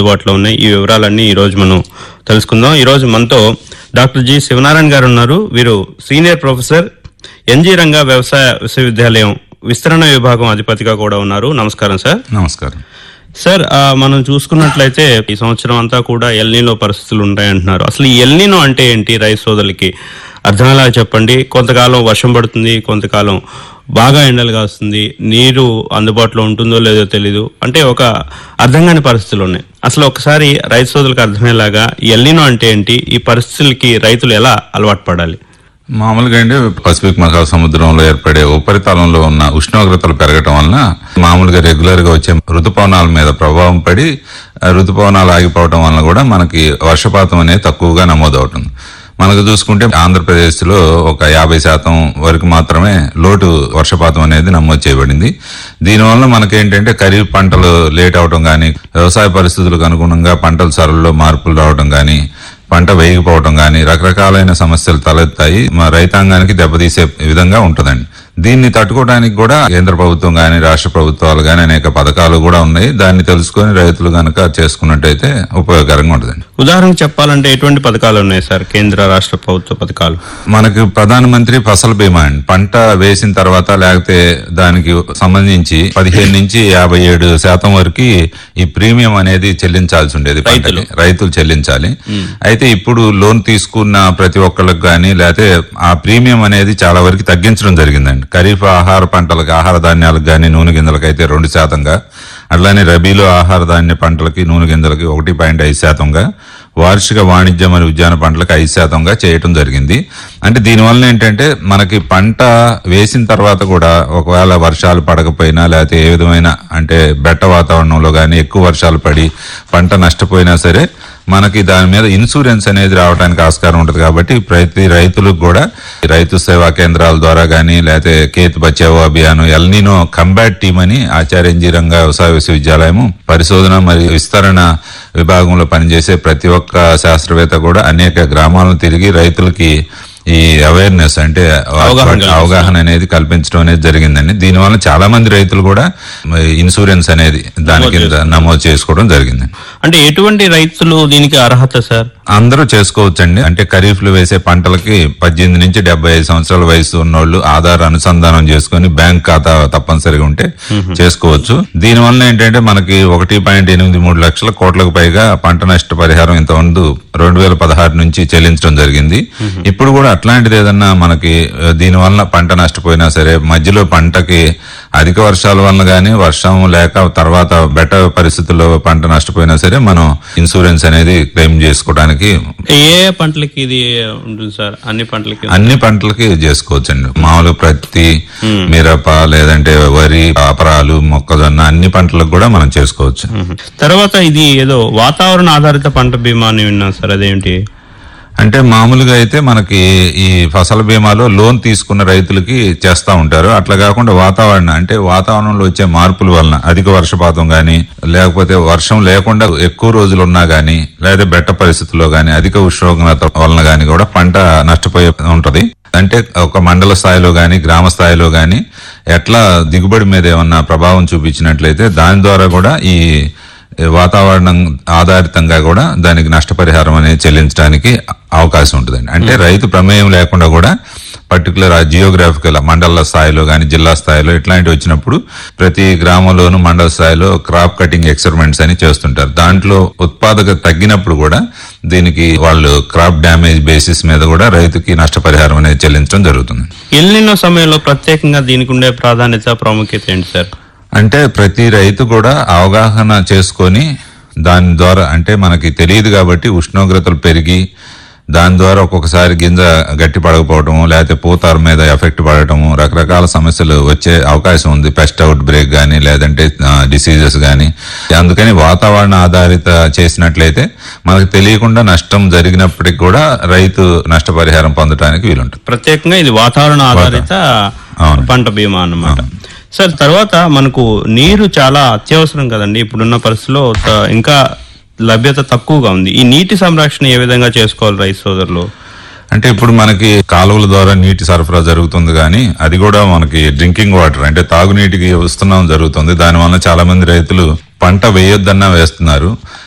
అందుబాటులో ఉన్నాయి ఈ వివరాలన్నీ ఈ రోజు మనం తెలుసుకుందాం ఈ రోజు మనతో డాక్టర్ జి శివనారాయణ గారు ఉన్నారు వీరు సీనియర్ ప్రొఫెసర్ ఎన్జీ రంగా వ్యవసాయ విశ్వవిద్యాలయం విస్తరణ విభాగం అధిపతిగా కూడా ఉన్నారు నమస్కారం సార్ నమస్కారం సార్ ఆ, మనం చూసుకున్నట్లయితే ఈ సంవత్సరం అంతా కూడా ఎల్నీలో పరిస్థితులు ఉంటాయంటున్నారు అసలు ఈ ఎల్నీనో అంటే ఏంటి రైతు సోదరులకి అర్థమయ్యేలా చెప్పండి కొంతకాలం వర్షం పడుతుంది కొంతకాలం బాగా ఎండలు కాస్తుంది నీరు అందుబాటులో ఉంటుందో లేదో తెలీదు అంటే ఒక అర్థం కాని పరిస్థితులు ఉన్నాయి అసలు ఒకసారి రైతు సోదరులకు అర్థమయ్యేలాగా ఈ ఎల్నీనో అంటే ఏంటి ఈ పరిస్థితులకి రైతులు ఎలా అలవాటు పడాలి మామూలుగా అండి పసిఫిక్ మహాసముద్రంలో ఏర్పడే ఉపరితలంలో ఉన్న ఉష్ణోగ్రతలు పెరగటం వలన మామూలుగా రెగ్యులర్ గా వచ్చే ఋతుపవనాల మీద ప్రభావం పడి ఆ ఋతుపవనాలు ఆగిపోవటం వలన కూడా మనకి వర్షపాతం అనేది తక్కువగా నమోదవుతుంది మనకు చూసుకుంటే ఆంధ్రప్రదేశ్ లో ఒక యాభై శాతం వరకు మాత్రమే లోటు వర్షపాతం అనేది నమోదు చేయబడింది దీనివల్ల మనకేంటంటే ఖరీఫ్ పంటలు లేట్ అవటం కానీ వ్యవసాయ పరిస్థితులకు అనుగుణంగా పంటల సరళలో మార్పులు రావడం కానీ పంట వేయకపోవడం కానీ రకరకాలైన సమస్యలు తలెత్తాయి మా రైతాంగానికి దెబ్బతీసే విధంగా ఉంటుందండి దీన్ని తట్టుకోవడానికి కూడా కేంద్ర ప్రభుత్వం కానీ రాష్ట్ర ప్రభుత్వాలు కానీ అనేక పథకాలు కూడా ఉన్నాయి దాన్ని తెలుసుకొని రైతులు గనక చేసుకున్నట్టయితే ఉపయోగకరంగా ఉంటుందండి ఉదాహరణకు చెప్పాలంటే ఎటువంటి పథకాలు ఉన్నాయి సార్ కేంద్ర రాష్ట్ర ప్రభుత్వ పథకాలు మనకి ప్రధానమంత్రి ఫసల్ బీమా అండి పంట వేసిన తర్వాత లేకపోతే దానికి సంబంధించి పదిహేను నుంచి యాభై ఏడు శాతం వరకు ఈ ప్రీమియం అనేది చెల్లించాల్సి ఉండేది పంటకి రైతులు చెల్లించాలి అయితే ఇప్పుడు లోన్ తీసుకున్న ప్రతి ఒక్కళ్ళకి కానీ లేకపోతే ఆ ప్రీమియం అనేది చాలా వరకు తగ్గించడం జరిగిందండి ఖరీఫ్ ఆహార పంటలకు ఆహార ధాన్యాలకు కానీ నూనె గింజలకు అయితే రెండు శాతంగా అట్లానే రబీలో ఆహార ధాన్య పంటలకి నూనె గింజలకి ఒకటి పాయింట్ ఐదు శాతంగా వార్షిక వాణిజ్య మరియు ఉద్యాన పంటలకు ఐదు శాతంగా చేయటం జరిగింది అంటే దీనివల్ల ఏంటంటే మనకి పంట వేసిన తర్వాత కూడా ఒకవేళ వర్షాలు పడకపోయినా లేకపోతే ఏ విధమైన అంటే బెట్ట వాతావరణంలో కానీ ఎక్కువ వర్షాలు పడి పంట నష్టపోయినా సరే మనకి దాని మీద ఇన్సూరెన్స్ అనేది రావడానికి ఆస్కారం ఉంటుంది కాబట్టి ప్రతి రైతులకు కూడా ఈ రైతు సేవా కేంద్రాల ద్వారా కానీ లేకపోతే Khet Bachao Abhiyan El Nino combat team అని ఆచార్య ఎన్జీ రంగా వ్యవసాయ విశ్వవిద్యాలయము పరిశోధన మరియు విస్తరణ విభాగంలో పనిచేసే ప్రతి ఒక్క శాస్త్రవేత్త కూడా అనేక గ్రామాలను తిరిగి రైతులకి ఈ అవేర్నెస్ అంటే అవగాహన అవగాహన అనేది కల్పించడం అనేది జరిగిందండి దీనివల్ల చాలా మంది రైతులు కూడా ఇన్సూరెన్స్ అనేది దాని కింద నమోదు చేసుకోవడం జరిగిందండి అంటే ఎటువంటి రైతులు దీనికి అర్హత సార్ అందరూ చేసుకోవచ్చండి అంటే ఖరీఫ్ లో వేసే పంటలకి పద్దెనిమిది నుంచి డెబ్బై ఐదు సంవత్సరాల వయసు ఉన్నోళ్ళు ఆధార్ అనుసంధానం చేసుకుని బ్యాంక్ ఖాతా తప్పనిసరిగా ఉంటే చేసుకోవచ్చు దీనివల్ల ఏంటంటే మనకి ఒకటి పాయింట్ ఎనిమిది మూడు లక్షల కోట్లకు పైగా పంట నష్ట పరిహారం ఇంత ముందు రెండు వేల పదహారు నుంచి చెల్లించడం జరిగింది ఇప్పుడు కూడా అట్లాంటిది ఏదన్నా మనకి ఆ, దీనివల్ల పంట నష్టపోయినా సరే మధ్యలో పంటకి అధిక వర్షాల వల్ల గానీ వర్షం లేక తర్వాత బెట్ట పరిస్థితుల్లో పంట నష్టపోయినా సరే మనం ఇన్సూరెన్స్ అనేది క్లెయిమ్ చేసుకోవడానికి ఏ ఏ పంటలకి ఇది ఉంటుంది సార్ అన్ని పంటలకి అన్ని పంటలకి చేసుకోవచ్చండి మామూలు ప్రత్తి మిరప లేదంటే వరి అపరాలు మొక్కజొన్న అన్ని పంటలకు కూడా మనం చేసుకోవచ్చు మ్మ్. తర్వాత ఇది ఏదో వాతావరణ ఆధారిత పంట బీమా అని విన్నాను సార్ అదేంటి అంటే మామూలుగా అయితే మనకి ఈ ఫసల్ బీమాలో లోన్ తీసుకున్న రైతులకి చేస్తా ఉంటారు అట్లా కాకుండా వాతావరణం అంటే వాతావరణంలో వచ్చే మార్పుల వలన అధిక వర్షపాతం గాని లేకపోతే వర్షం లేకుండా ఎక్కువ రోజులు ఉన్నా గానీ లేదా బెట్ట పరిస్థితుల్లో గాని అధిక ఉష్ణోగ్రత వలన గాని కూడా పంట నష్టపోయే ఉంటది అంటే ఒక మండల స్థాయిలో గాని గ్రామ స్థాయిలో గాని ఎట్లా దిగుబడి మీద ఏమన్నా ప్రభావం చూపించినట్లయితే దాని ద్వారా కూడా ఈ వాతావరణం ఆధారితంగా కూడా దానికి నష్టపరిహారం అనేది చెల్లించడానికి అవకాశం ఉంటుందండి అంటే రైతు ప్రమేయం లేకుండా కూడా పర్టికులర్ ఆ జియోగ్రాఫికల్ మండల స్థాయిలో కానీ జిల్లా స్థాయిలో ఇట్లాంటివి వచ్చినప్పుడు ప్రతి గ్రామంలోనూ మండల స్థాయిలో క్రాప్ కటింగ్ ఎక్స్పెరిమెంట్స్ అని చేస్తుంటారు దాంట్లో ఉత్పాదక తగ్గినప్పుడు కూడా దీనికి వాళ్ళు క్రాప్ డ్యామేజ్ బేసిస్ మీద కూడా రైతుకి నష్టపరిహారం అనేది చెల్లించడం జరుగుతుంది ఎల్నినో సమయంలో ప్రత్యేకంగా దీనికి ఉండే ప్రాధాన్యత ప్రాముఖ్యత ఏంటి సార్ అంటే ప్రతి రైతు కూడా అవగాహన చేసుకొని దాని ద్వారా అంటే మనకి తెలియదు కాబట్టి ఉష్ణోగ్రతలు పెరిగి దాని ద్వారా ఒక్కొక్కసారి గింజ గట్టి పడకపోవటము లేకపోతే పూతారు మీద ఎఫెక్ట్ పడటము రకరకాల సమస్యలు వచ్చే అవకాశం ఉంది పెస్ట్ అవుట్ బ్రేక్ కానీ లేదంటే డిసీజెస్ కానీ అందుకని వాతావరణ ఆధారిత చేసినట్లయితే మనకు తెలియకుండా నష్టం జరిగినప్పటికి కూడా రైతు నష్టపరిహారం పొందడానికి వీలుంటుంది ప్రత్యేకంగా ఇది వాతావరణ ఆధారిత అవును. పంట బీమా అన్నమాట సార్ తర్వాత మనకు నీరు చాలా అత్యవసరం కదండి ఇప్పుడున్న పరిస్థితిలో త- ఇంకా లభ్యత తక్కువగా ఉంది ఈ నీటి సంరక్షణ ఏ విధంగా చేసుకోవాలి రైతు సోదరులు అంటే ఇప్పుడు మనకి కాలువల ద్వారా నీటి సరఫరా జరుగుతుంది కానీ అది కూడా మనకి డ్రింకింగ్ వాటర్ అంటే తాగునీటికి వస్తున్నాం జరుగుతుంది దానివల్ల చాలా మంది రైతులు పంట వేయొద్దన్నా వేస్తున్నారు